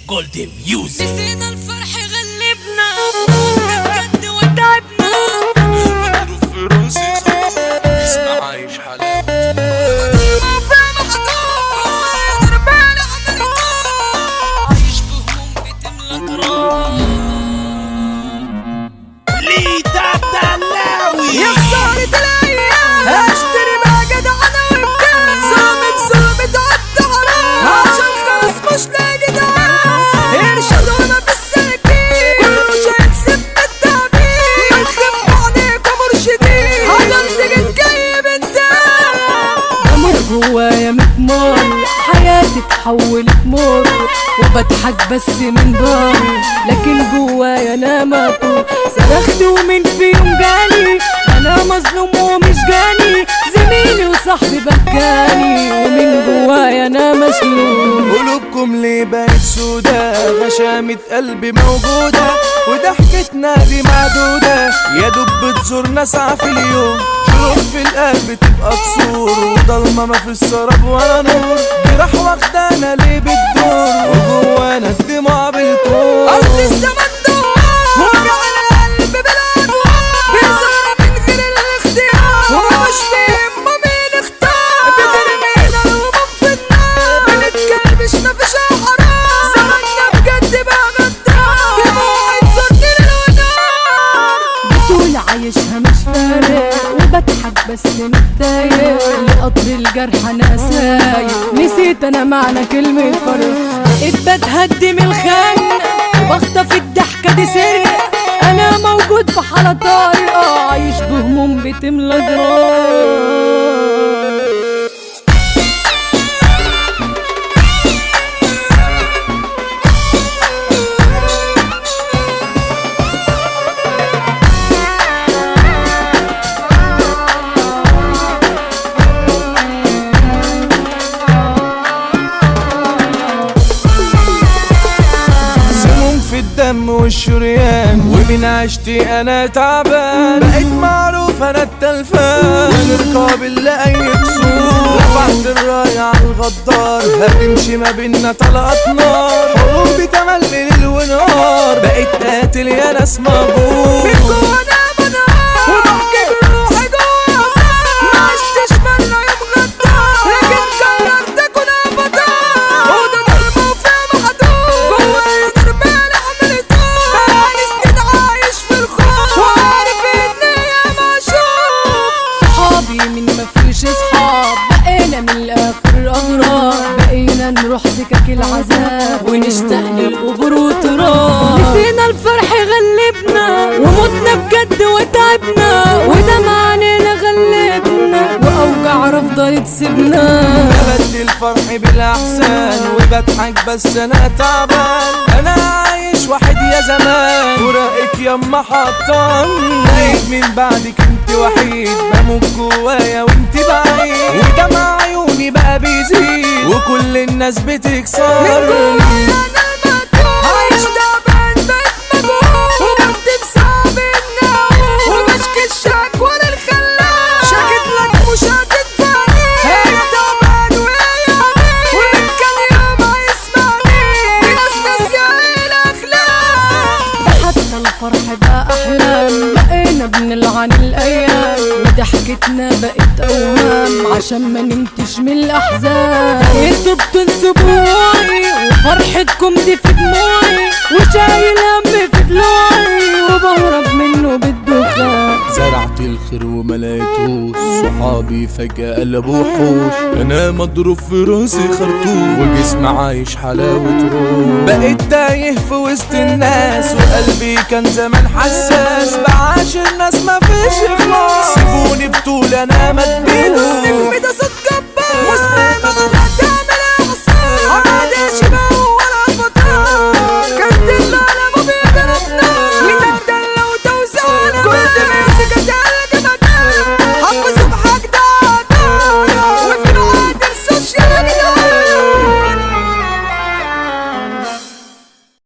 جولد ميوزك نسينا الفرح غلبنا بجد وتعبنا مضروب في راسي خلاص اسمع عايش حلاوة عايش بهموم بتملى جراح ليتا الدلاوي يا خسارة الأيام هشتري بقى جدع أنا وبتاع ظالم ظلم تعدى حرام عشان خلاص مش لاقي دعاء ارشدونا بالسكين كله شايف سم التعبير يخف عليكم مرشدين حضرتك الجاي بنتام دمر جوايا متمر حياتي اتحولت مر وبضحك بس من بره لكن جوايا انا مقتول صرخت ومن في يوم جالي انا مظلوم ومش جاني زميلي وصاحبي بكاني ومن جوايا انا مشلول قلوبكم ليه بقت سودا غشامة قلبي موجودة وضحكتنا دي معدودة يا دوب بتزورنا ساعة في اليوم شروق في القلب تبقى كسور وضلمة ما في السراب ولا نور جراح واخدانا ليه بتدور وجوانا الدموع بالكون أصل الزمن دوار وجع القلب بالأدوار بيظهر من غير الاختيار ومش بيهمه مين اختار بترمينا الهموم في النار بنتكلمش مفيش حرام زماننا بجد بقى غدار دموعي تصدر الونار بتقول عايشها مش فارق وبضحك بس متضايق لقطر الجرح انا سايق نسيت انا معنى كلمة فرق بقيت بتهدي من الخنق وبخطف الضحكة دي سرقة انا موجود في حالة طارئة عايش بهموم بتملى جراح سموم في الدم والشريان ومن عشتي انا تعبان بقيت معروف انا التلفان غير قابل لاي كسور رفعت الراية على الغدار هتمشي ما بينا طلقات نار حروبي تملي ليل ونهار بقيت قاتل يا ناس مغبور وانا بنهار وبحكي بروحي جوا ما عشتش مرة يوم غدار لكن قررت اكون ابطال وده ضرب وفي محدود جوايا ضربان عملت بقالي سنين عايش في الخوف وعارف اني يا مشوف صحابي من مفيش اصحاب بقينا من الاخر اغراب بقينا نروح سكك العذاب ونشتاق للقبور وتراب نسينا الفرح غلبنا ومتنا بجد وتعبنا ودمع علينا غلبنا واوجع رفضة تسيبنا ببدل الفرح بالاحسان وبضحك بس انا تعبان انا عايش واحد يا زمان فراقك يما حطان لقيت من بعدك انت وحيد بموت جوايا وانت بعيد ودمع عيوني بقى بيزيد وكل الناس بتكسر عايش تعبان بقيت مجهول وبكتب صعب النوم وبشكي الشكوى للخلاق شاكت لك مش هتدفعني هي تعبان وهي عميل ومن كام يوم هيسمعني في ناس ناسية الاخلاق ده حتى الفرح بقى احلام بقينا بنلعن الايام وضحكتنا بقت اوهام عشان ما ننتش من الاحزان انتوا بتنسبوني وفرحتكم دي في دموعي وشايل هم في ضلوعي وبهرب منه بالدخان زرعت الخير وما لقيتهوش صحابي فجأة قلبوا حوش انا مضروب في راسي خرطوش وجسمي عايش حلاوة روح بقيت تايه في وسط الناس وقلبي كان زمان حساس بعاش الناس ما فيش اخلاص سيبوني بطول انا مدبوس